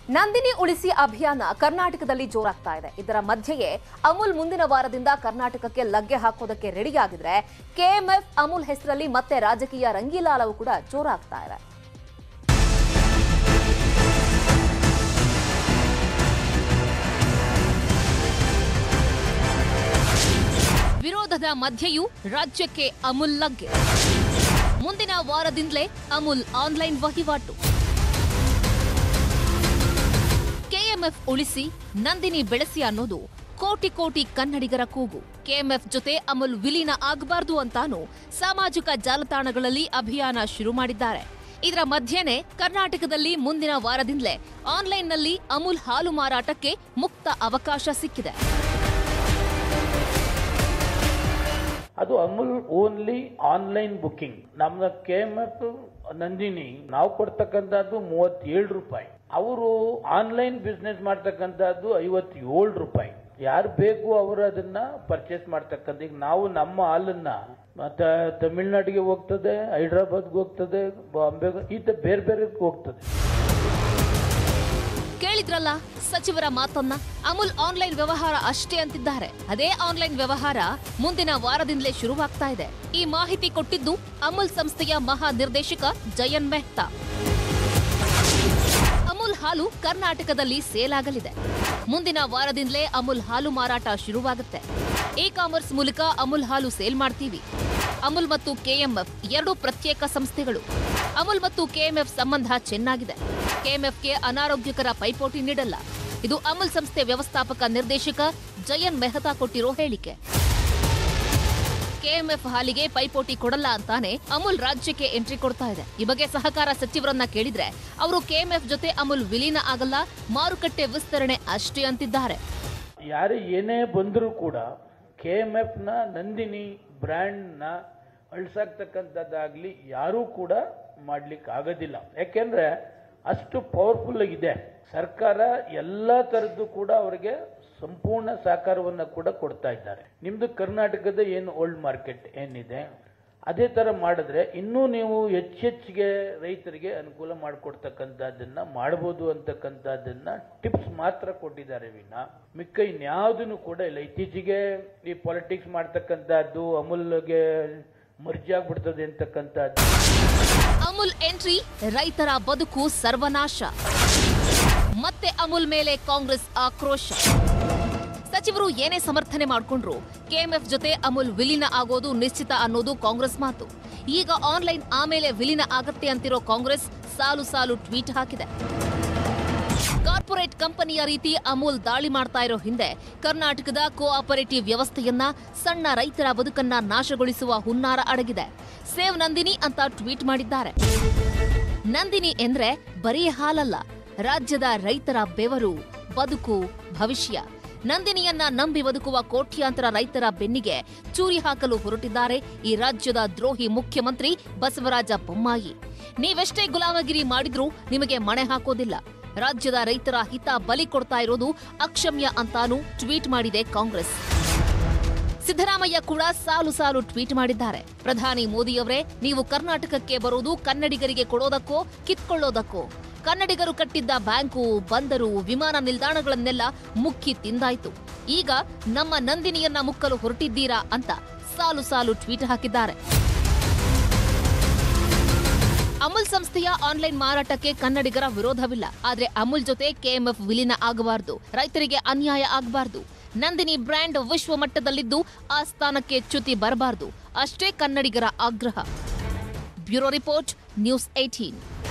ನಂದಿನಿ ಉಳಿಸಿ ಅಭಿಯಾನ ಕರ್ನಾಟಕದಲ್ಲಿ ಜೋರಾಗ್ತಾ ಇದೆ ಇದರ ಮಧ್ಯೆಯೇ ಅಮೂಲ್ ಮುಂದಿನ ವಾರದಿಂದ ಕರ್ನಾಟಕಕ್ಕೆ ಲಗ್ಗೆ ಹಾಕೋದಕ್ಕೆ ರೆಡಿಯಾಗಿದ್ರೆ ಕೆಎಂಎಫ್ ಅಮೂಲ್ ಹೆಸರಲ್ಲಿ ಮತ್ತೆ ರಾಜಕೀಯ ರಂಗೀಲಾಲವು ಕೂಡ ಜೋರಾಗ್ತಾ ಇದೆ ವಿರೋಧದ ಮಧ್ಯೆಯೂ ರಾಜ್ಯಕ್ಕೆ ಅಮೂಲ್ ಲಗ್ಗೆ ಮುಂದಿನ ವಾರದಿಂದಲೇ ಅಮೂಲ್ ಆನ್ಲೈನ್ ವಹಿವಾಟು ಕೆಎಂಎಫ್ ಉಳಿಸಿ ನಂದಿನಿ ಬೆಳೆಸಿ ಅನ್ನೋದು ಕೋಟಿ ಕೋಟಿ ಕನ್ನಡಿಗರ ಕೂಗು ಕೆಎಂಎಫ್ ಜೊತೆ ಅಮೂಲ್ ವಿಲೀನ ಆಗಬಾರ್ದು ಅಂತಾನು ಸಾಮಾಜಿಕ ಜಾಲತಾಣಗಳಲ್ಲಿ ಅಭಿಯಾನ ಶುರು ಮಾಡಿದ್ದಾರೆ ಇದರ ಮಧ್ಯೆನೆ ಕರ್ನಾಟಕದಲ್ಲಿ ಮುಂದಿನ ವಾರದಿಂದಲೇ ಆನ್ಲೈನ್ನಲ್ಲಿ ಅಮೂಲ್ ಹಾಲು ಮಾರಾಟಕ್ಕೆ ಮುಕ್ತ ಅವಕಾಶ ಸಿಕ್ಕಿದೆ ಅದು ಅಮೂಲ್ ಓನ್ಲಿ ಆನ್ಲೈನ್ ಬುಕಿಂಗ್ ನಮ್ಮ ಕೆ ಎಮ್ ಎಫ್ ನಂದಿನಿ ನಾವು ಕೊಡ್ತಕ್ಕಂಥದ್ದು ಮೂವತ್ತೇಳು ರೂಪಾಯಿ ಅವರು ಆನ್ಲೈನ್ ಬಿಸ್ನೆಸ್ ಮಾಡ್ತಕ್ಕಂಥದ್ದು ಐವತ್ತೇಳು ರೂಪಾಯಿ ಯಾರು ಬೇಕು ಅವರು ಅದನ್ನ ಪರ್ಚೇಸ್ ಮಾಡ್ತಕ್ಕಂಥ ಈಗ ನಾವು ನಮ್ಮ ಹಾಲನ್ನ ಮತ್ತೆ ತಮಿಳ್ನಾಡಿಗೆ ಹೋಗ್ತದೆ ಹೈದ್ರಾಬಾದ್ಗೆ ಹೋಗ್ತದೆ ಬಾಂಬೆ ಈ ತರ ಬೇರೆ ಬೇರೆ ಹೋಗ್ತದೆ ಕೇಳಿದ್ರಲ್ಲ ಸಚಿವರ ಮಾತನ್ನ ಅಮೂಲ್ ಆನ್ಲೈನ್ ವ್ಯವಹಾರ ಅಷ್ಟೇ ಅಂತಿದ್ದಾರೆ ಅದೇ ಆನ್ಲೈನ್ ವ್ಯವಹಾರ ಮುಂದಿನ ವಾರದಿಂದಲೇ ಶುರುವಾಗ್ತಾ ಇದೆ ಈ ಮಾಹಿತಿ ಕೊಟ್ಟಿದ್ದು ಅಮೂಲ್ ಸಂಸ್ಥೆಯ ಮಹಾ ನಿರ್ದೇಶಕ ಜಯನ್ ಮೆಹ್ತಾ ಅಮೂಲ್ ಹಾಲು ಕರ್ನಾಟಕದಲ್ಲಿ ಸೇಲ್ ಆಗಲಿದೆ ಮುಂದಿನ ವಾರದಿಂದಲೇ ಅಮೂಲ್ ಹಾಲು ಮಾರಾಟ ಶುರುವಾಗುತ್ತೆ ಇ ಕಾಮರ್ಸ್ ಮೂಲಕ ಅಮೂಲ್ ಹಾಲು ಸೇಲ್ ಮಾಡ್ತೀವಿ ಅಮೂಲ್ ಮತ್ತು ಕೆಎಂಎಫ್ ಎರಡು ಪ್ರತ್ಯೇಕ ಸಂಸ್ಥೆಗಳು ಅಮೂಲ್ ಮತ್ತು ಕೆಎಂಎಫ್ ಸಂಬಂಧ ಚೆನ್ನಾಗಿದೆ ಕೆಎಂಎಫ್ಗೆ ಅನಾರೋಗ್ಯಕರ ಪೈಪೋಟಿ ನೀಡಲ್ಲ ಇದು ಅಮೂಲ್ ಸಂಸ್ಥೆ ವ್ಯವಸ್ಥಾಪಕ ನಿರ್ದೇಶಕ ಜಯನ್ ಮೆಹ್ತಾ ಕೊಟ್ಟಿರೋ ಹೇಳಿಕೆ ಕೆಎಂಎಫ್ ಹಾಲಿಗೆ ಪೈಪೋಟಿ ಕೊಡಲ್ಲ ಅಂತಾನೆ ಅಮೂಲ್ ರಾಜ್ಯಕ್ಕೆ ಎಂಟ್ರಿ ಕೊಡ್ತಾ ಇದೆ ಈ ಬಗ್ಗೆ ಸಹಕಾರ ಸಚಿವರನ್ನ ಕೇಳಿದ್ರೆ ಅವರು ಕೆಎಂಎಫ್ ಜೊತೆ ಅಮೂಲ್ ವಿಲೀನ ಆಗಲ್ಲ ಮಾರುಕಟ್ಟೆ ವಿಸ್ತರಣೆ ಅಷ್ಟೇ ಅಂತಿದ್ದಾರೆ ಯಾರು ಏನೇ ಬಂದರೂ ಕೂಡ ಕೆ ಎಮ್ ಎಫ್ನ ನಂದಿನಿ ಬ್ರ್ಯಾಂಡ್ನ ಅಳಿಸಾಕ್ತಕ್ಕಂಥದ್ದಾಗಲಿ ಯಾರೂ ಕೂಡ ಮಾಡ್ಲಿಕ್ಕೆ ಆಗೋದಿಲ್ಲ ಯಾಕೆಂದ್ರೆ ಅಷ್ಟು ಪವರ್ಫುಲ್ ಇದೆ ಸರ್ಕಾರ ಎಲ್ಲ ಥರದ್ದು ಕೂಡ ಅವರಿಗೆ ಸಂಪೂರ್ಣ ಸಹಕಾರವನ್ನು ಕೂಡ ಕೊಡ್ತಾ ಇದ್ದಾರೆ ನಿಮ್ದು ಕರ್ನಾಟಕದ ಏನು ಓಲ್ಡ್ ಮಾರ್ಕೆಟ್ ಏನಿದೆ ಅದೇ ಥರ ಮಾಡಿದ್ರೆ ಇನ್ನೂ ನೀವು ಹೆಚ್ಚೆಚ್ಚಿಗೆ ರೈತರಿಗೆ ಅನುಕೂಲ ಮಾಡಿಕೊಡ್ತಕ್ಕಂಥದ್ದನ್ನ ಮಾಡ್ಬೋದು ಅಂತಕ್ಕಂಥದ್ದನ್ನ ಟಿಪ್ಸ್ ಮಾತ್ರ ಕೊಟ್ಟಿದ್ದಾರೆ ವಿನ ಮಿಕ್ಕ ಇನ್ಯಾವುದನ್ನು ಕೂಡ ಇಲ್ಲ ಇತ್ತೀಚೆಗೆ ಈ ಪಾಲಿಟಿಕ್ಸ್ ಮಾಡ್ತಕ್ಕಂಥದ್ದು ಅಮೂಲ್ಗೆ ಮರ್ಜಿ ಆಗ್ಬಿಡ್ತದೆ ಅಂತಕ್ಕಂಥದ್ದು ಅಮೂಲ್ ಎಂಟ್ರಿ ರೈತರ ಬದುಕು ಸರ್ವನಾಶ ಮತ್ತೆ ಅಮೂಲ್ ಮೇಲೆ ಕಾಂಗ್ರೆಸ್ ಆಕ್ರೋಶ ಸಚಿವರು ಏನೇ ಸಮರ್ಥನೆ ಮಾಡಿಕೊಂಡ್ರು ಕೆಎಂಎಫ್ ಜೊತೆ ಅಮೂಲ್ ವಿಲೀನ ಆಗೋದು ನಿಶ್ಚಿತ ಅನ್ನೋದು ಕಾಂಗ್ರೆಸ್ ಮಾತು ಈಗ ಆನ್ಲೈನ್ ಆಮೇಲೆ ವಿಲೀನ ಆಗತ್ತೆ ಅಂತಿರೋ ಕಾಂಗ್ರೆಸ್ ಸಾಲು ಸಾಲು ಟ್ವೀಟ್ ಹಾಕಿದೆ ಕಾರ್ಪೊರೇಟ್ ಕಂಪನಿಯ ರೀತಿ ಅಮೂಲ್ ದಾಳಿ ಮಾಡ್ತಾ ಇರೋ ಹಿಂದೆ ಕರ್ನಾಟಕದ ಕೋಆಪರೇಟಿವ್ ವ್ಯವಸ್ಥೆಯನ್ನ ಸಣ್ಣ ರೈತರ ಬದುಕನ್ನ ನಾಶಗೊಳಿಸುವ ಹುನ್ನಾರ ಅಡಗಿದೆ ಸೇವ್ ನಂದಿನಿ ಅಂತ ಟ್ವೀಟ್ ಮಾಡಿದ್ದಾರೆ ನಂದಿನಿ ಎಂದ್ರೆ ಬರೀ ಹಾಲಲ್ಲ ರಾಜ್ಯದ ರೈತರ ಬೆವರು ಬದುಕು ಭವಿಷ್ಯ ನಂದಿನಿಯನ್ನ ನಂಬಿ ಬದುಕುವ ಕೋಟ್ಯಾಂತರ ರೈತರ ಬೆನ್ನಿಗೆ ಚೂರಿ ಹಾಕಲು ಹೊರಟಿದ್ದಾರೆ ಈ ರಾಜ್ಯದ ದ್ರೋಹಿ ಮುಖ್ಯಮಂತ್ರಿ ಬಸವರಾಜ ಬೊಮ್ಮಾಯಿ ನೀವೆಷ್ಟೇ ಗುಲಾಮಗಿರಿ ಮಾಡಿದ್ರೂ ನಿಮಗೆ ಮಣೆ ಹಾಕೋದಿಲ್ಲ ರಾಜ್ಯದ ರೈತರ ಹಿತ ಬಲಿ ಕೊಡ್ತಾ ಇರೋದು ಅಕ್ಷಮ್ಯ ಅಂತಾನೂ ಟ್ವೀಟ್ ಮಾಡಿದೆ ಕಾಂಗ್ರೆಸ್ ಸಿದ್ದರಾಮಯ್ಯ ಕೂಡ ಸಾಲು ಸಾಲು ಟ್ವೀಟ್ ಮಾಡಿದ್ದಾರೆ ಪ್ರಧಾನಿ ಮೋದಿಯವರೇ ನೀವು ಕರ್ನಾಟಕಕ್ಕೆ ಬರೋದು ಕನ್ನಡಿಗರಿಗೆ ಕೊಡೋದಕ್ಕೋ ಕಿತ್ಕೊಳ್ಳೋದಕ್ಕೋ ಕನ್ನಡಿಗರು ಕಟ್ಟಿದ್ದ ಬ್ಯಾಂಕು ಬಂದರು ವಿಮಾನ ನಿಲ್ದಾಣಗಳನ್ನೆಲ್ಲ ಮುಕ್ಕಿ ತಿಂದಾಯ್ತು ಈಗ ನಮ್ಮ ನಂದಿನಿಯನ್ನ ಮುಕ್ಕಲು ಹೊರಟಿದ್ದೀರಾ ಅಂತ ಸಾಲು ಸಾಲು ಟ್ವೀಟ್ ಹಾಕಿದ್ದಾರೆ ಅಮೂಲ್ ಸಂಸ್ಥೆಯ ಆನ್ಲೈನ್ ಮಾರಾಟಕ್ಕೆ ಕನ್ನಡಿಗರ ವಿರೋಧವಿಲ್ಲ ಆದ್ರೆ ಅಮೂಲ್ ಜೊತೆ ಕೆಎಂಎಫ್ ವಿಲೀನ ಆಗಬಾರದು ರೈತರಿಗೆ ಅನ್ಯಾಯ ಆಗಬಾರದು ನಂದಿನಿ ಬ್ರ್ಯಾಂಡ್ ವಿಶ್ವ ಮಟ್ಟದಲ್ಲಿದ್ದು ಆ ಸ್ಥಾನಕ್ಕೆ ಚ್ಯುತಿ ಬರಬಾರದು ಅಷ್ಟೇ ಕನ್ನಡಿಗರ ಆಗ್ರಹ ಬ್ಯೂರೋ ರಿಪೋರ್ಟ್ ನ್ಯೂಸ್ ಏಟೀನ್